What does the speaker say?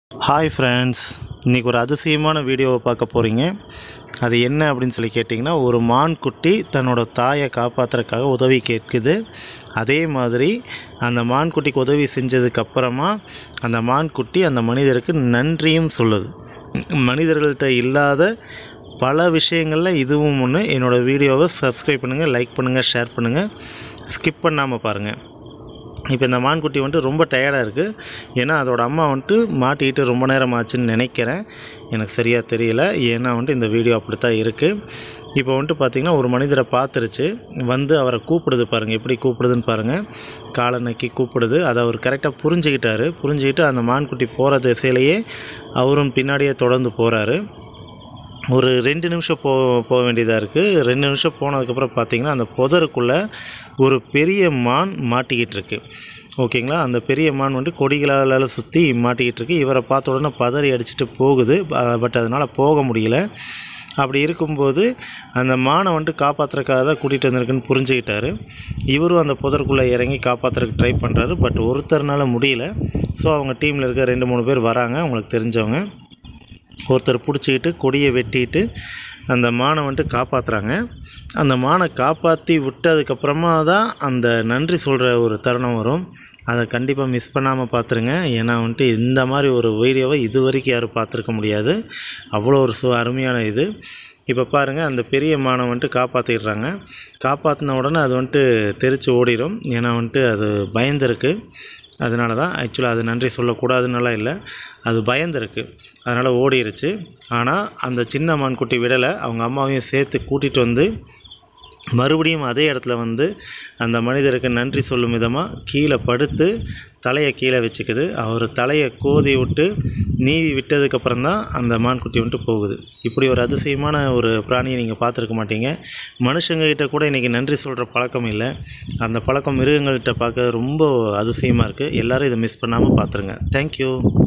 hi friends இன்றைக்கி ஒரு அதிசயமான வீடியோவை பார்க்க போகிறீங்க அது என்ன அப்படின்னு சொல்லி கேட்டிங்கன்னா ஒரு மான் குட்டி தன்னோட தாயை காப்பாற்றுறதுக்காக உதவி கேட்குது அதே மாதிரி அந்த மான் குட்டிக்கு உதவி செஞ்சதுக்கப்புறமா அந்த மான் குட்டி அந்த மனிதருக்கு நன்றியும் சொல்லுது மனிதர்கள்ட்ட இல்லாத பல விஷயங்களில் இதுவும் ஒன்று என்னோடய வீடியோவை சப்ஸ்கிரைப் பண்ணுங்கள் லைக் பண்ணுங்கள் ஷேர் பண்ணுங்கள் ஸ்கிப் பண்ணாமல் பாருங்கள் இப்போ இந்த மான்குட்டி வந்துட்டு ரொம்ப டயர்டாக இருக்குது ஏன்னா அதோட அம்மா வந்துட்டு மாட்டிக்கிட்டு ரொம்ப நேரம் ஆச்சுன்னு நினைக்கிறேன் எனக்கு சரியாக தெரியல ஏன்னா வந்துட்டு இந்த வீடியோ அப்படி தான் இருக்குது இப்போ வந்துட்டு பார்த்திங்கன்னா ஒரு மனிதரை பார்த்துருச்சு வந்து அவரை கூப்பிடுது பாருங்கள் எப்படி கூப்பிடுதுன்னு பாருங்கள் காலை நக்கி கூப்பிடுது அதை அவர் கரெக்டாக புரிஞ்சுக்கிட்டாரு புரிஞ்சுக்கிட்டு அந்த மான்குட்டி போகிற திசையிலேயே அவரும் பின்னாடியே தொடர்ந்து போகிறாரு ஒரு ரெண்டு நிமிஷம் போ போக வேண்டியதாக இருக்குது ரெண்டு நிமிஷம் போனதுக்கப்புறம் பார்த்தீங்கன்னா அந்த புதருக்குள்ளே ஒரு பெரிய மான் மாட்டிக்கிட்டு இருக்கு ஓகேங்களா அந்த பெரிய மான் வந்துட்டு கொடிகளால் சுற்றி மாட்டிக்கிட்டு இருக்கு இவரை பார்த்த உடனே பதறி அடிச்சுட்டு போகுது பட் அதனால் போக முடியல அப்படி இருக்கும்போது அந்த மானை வந்துட்டு காப்பாற்றுறதுக்காக தான் கூட்டிகிட்டு வந்திருக்குன்னு புரிஞ்சுக்கிட்டாரு இவரும் அந்த புதருக்குள்ளே இறங்கி காப்பாற்றுறதுக்கு ட்ரை பண்ணுறாரு பட் ஒருத்தர்னால முடியல ஸோ அவங்க டீமில் இருக்க ரெண்டு மூணு பேர் வராங்க அவங்களுக்கு தெரிஞ்சவங்க ஒருத்தர் பிடிச்சிக்கிட்டு கொடியை வெட்டிட்டு அந்த மானை வந்துட்டு காப்பாற்றுறாங்க அந்த மானை காப்பாற்றி விட்டதுக்கப்புறமா தான் அந்த நன்றி சொல்கிற ஒரு தருணம் வரும் அதை கண்டிப்பாக மிஸ் பண்ணாமல் பார்த்துருங்க ஏன்னா வந்துட்டு இந்த மாதிரி ஒரு வீடியோவை இது வரைக்கும் யாரும் பார்த்துருக்க முடியாது அவ்வளோ ஒரு சு அருமையான இது இப்போ பாருங்கள் அந்த பெரிய மானை வந்துட்டு காப்பாற்றிடுறாங்க காப்பாற்றின உடனே அது வந்துட்டு தெரித்து ஓடிடும் ஏன்னா வந்துட்டு அது பயந்துருக்கு அதனால தான் ஆக்சுவலாக அது நன்றி சொல்லக்கூடாதுன்னெல்லாம் இல்லை அது பயந்துருக்கு அதனால் ஓடிருச்சு ஆனால் அந்த சின்ன மான்குட்டி விடலை அவங்க அம்மாவையும் சேர்த்து கூட்டிகிட்டு வந்து மறுபடியும் அதே இடத்துல வந்து அந்த மனிதருக்கு நன்றி சொல்லும் விதமாக கீழே படுத்து தலையை கீழே வச்சுக்குது அவர் தலையை கோதி விட்டு நீவி விட்டதுக்கப்புறம் தான் அந்த மான்குட்டி வந்துட்டு போகுது இப்படி ஒரு அதிசயமான ஒரு பிராணியை நீங்கள் பார்த்துருக்க மாட்டீங்க மனுஷங்ககிட்ட கூட இன்றைக்கி நன்றி சொல்கிற பழக்கம் இல்லை அந்த பழக்கம் மிருகங்கள்கிட்ட பார்க்க ரொம்ப அதிசயமாக இருக்குது எல்லோரும் இதை மிஸ் பண்ணாமல் பார்த்துருங்க தேங்க்யூ